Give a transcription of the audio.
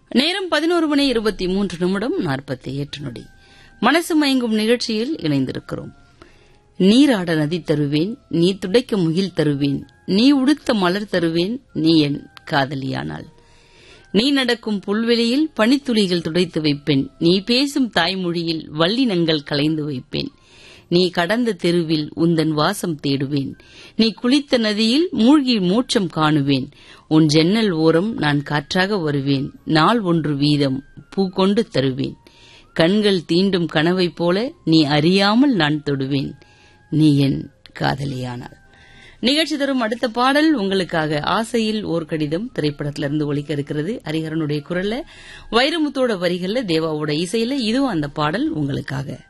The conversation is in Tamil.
நேரம் பதினோரு மணி இருபத்தி மூன்று நிமிடம் நாற்பத்தி எட்டு நொடி மனசு மயங்கும் நிகழ்ச்சியில் இணைந்திருக்கிறோம் நீராட நதி தருவேன் நீ துடைக்க முகில் தருவேன் நீ உடுத்த மலர் தருவேன் நீ என் காதலியானாள் நீ நடக்கும் புல்வெளியில் பனித்துளிகள் துடைத்து வைப்பேன் நீ பேசும் தாய்மொழியில் வல்லினங்கள் கலைந்து வைப்பேன் நீ கடந்த தெருவில் உந்தன் வாசம் தேடுவேன் நீ குளித்த நதியில் மூழ்கி மோட்சம் காணுவேன் உன் ஜன்னல் ஓரம் நான் காற்றாக வருவேன் நாள் ஒன்று வீதம் பூ கொண்டு தருவேன் கண்கள் தீண்டும் கனவைப் போல நீ அறியாமல் நான் தொடுவேன் நீ என் காதலியானாள் நிகழ்ச்சி தரும் அடுத்த பாடல் உங்களுக்காக ஆசையில் ஓர் கடிதம் திரைப்படத்திலிருந்து ஒலிக்க இருக்கிறது ஹரிஹரனுடைய குரல்ல வைரமுத்தோட வரிகள்ல தேவாவோட இசையில இதுவும் அந்த பாடல் உங்களுக்காக